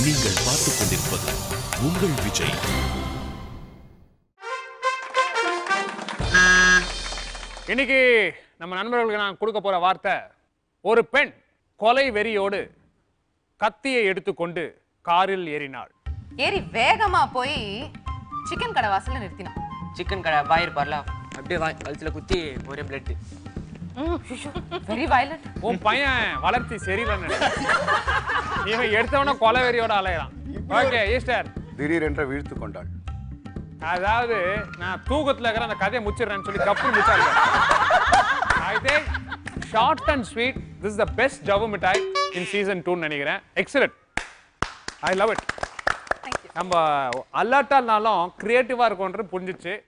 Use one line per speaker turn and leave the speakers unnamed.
நீங்கள் பார்த்துக் கொண்டிருப்பது உங்கள் விஜய்
இன்னைக்கு நம்ம நண்பர்களுக்கு நான் கொடுக்க போற வார்த்தை ஒரு பெண் கொலை வெறியோடு கத்தியை எடுத்துக்கொண்டு காரில் ஏறினாள்
ஏறி வேகமா போய் சிக்கன் கடை வாசல்ல நிறுத்தினான்
சிக்கன் கடை பாய் இருப்பார்ல அப்படியே வாய் கழுத்துல குத்தி ஒரே பிளட்
வெரி வயலண்ட்
உன் பையன் வளர்ச்சி சரியில்லைன்னு நினைக்கிறேன். இவன் எடுத்தவன கொலை வெறியோட அலையறான் ஓகே ஈஸ்டர்
திடீரென்று வீழ்த்து கொண்டாள்
அதாவது நான் தூக்கத்துல இருக்கிற அந்த கதையை முச்சிடுறேன்னு சொல்லி கப்பு முச்சாரு I think short and sweet this is the best ஜவு மிட்டாய் இன் சீசன் டூன்னு நினைக்கிறேன் எக்ஸலண்ட் ஐ லவ் இட் நம்ம அலர்ட்டா இருந்தாலும் கிரியேட்டிவா இருக்கும்ன்றது புரிஞ்சிச்சு